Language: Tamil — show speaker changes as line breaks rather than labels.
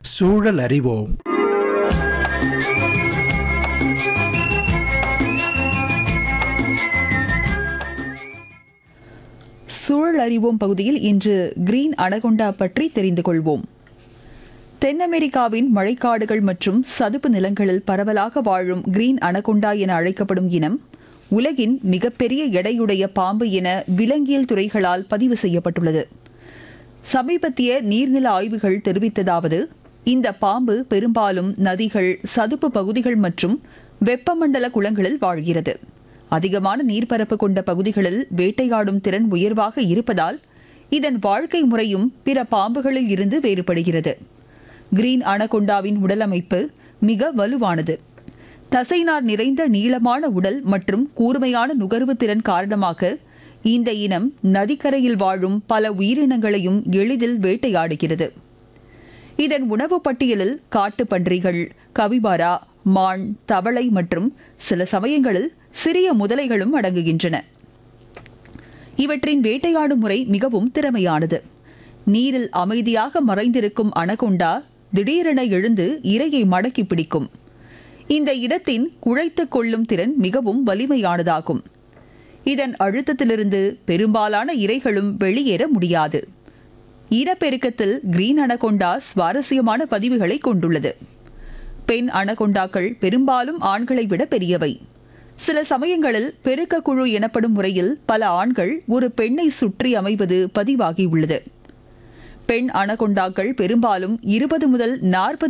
சூழல் அறிவோம்
சூழல் அறிவோம் பகுதியில் இன்று கிரீன் அனகொண்டா பற்றி தெரிந்து கொள்வோம் தென் அமெரிக்காவின் மழைக்காடுகள் மற்றும் சதுப்பு நிலங்களில் பரவலாக வாழும் கிரீன் அனகொண்டா என அழைக்கப்படும் இனம் உலகின் மிகப்பெரிய எடையுடைய பாம்பு என விலங்கியல் துறைகளால் பதிவு செய்யப்பட்டுள்ளது சமீபத்திய நீர்நில ஆய்வுகள் தெரிவித்ததாவது இந்த பாம்பு பெரும்பாலும் நதிகள் சதுப்பு பகுதிகள் மற்றும் வெப்பமண்டல குளங்களில் வாழ்கிறது அதிகமான நீர்ப்பரப்பு கொண்ட பகுதிகளில் வேட்டையாடும் திறன் உயர்வாக இருப்பதால் இதன் வாழ்க்கை முறையும் பிற பாம்புகளில் இருந்து வேறுபடுகிறது கிரீன் அனகொண்டாவின் உடலமைப்பு மிக வலுவானது தசைநார் நிறைந்த நீளமான உடல் மற்றும் கூர்மையான நுகர்வு திறன் காரணமாக இந்த இனம் நதிக்கரையில் வாழும் பல உயிரினங்களையும் எளிதில் வேட்டையாடுகிறது இதன் உணவு பட்டியலில் காட்டுப் பன்றிகள் கவிபாரா மான் தவளை மற்றும் சில சமயங்களில் சிறிய முதலைகளும் அடங்குகின்றன இவற்றின் வேட்டையாடும் முறை மிகவும் திறமையானது நீரில் அமைதியாக மறைந்திருக்கும் அனகொண்டா திடீரென எழுந்து இரையை மடக்கி பிடிக்கும் இந்த இடத்தின் குழைத்துக் கொள்ளும் திறன் மிகவும் வலிமையானதாகும் இதன் அழுத்தத்திலிருந்து பெரும்பாலான இரைகளும் வெளியேற முடியாது ஈரப்பெருக்கத்தில் கிரீன் அனகொண்டா சுவாரஸ்யமான பதிவுகளை கொண்டுள்ளது பெண் அனகொண்டாக்கள் பெரும்பாலும் ஆண்களை விட பெரியவை சில சமயங்களில் பெருக்க குழு எனப்படும் முறையில் பல ஆண்கள் ஒரு பெண்ணை சுற்றி அமைவது பதிவாகியுள்ளது பெண் அனகொண்டாக்கள் பெரும்பாலும் இருபது முதல் நாற்பது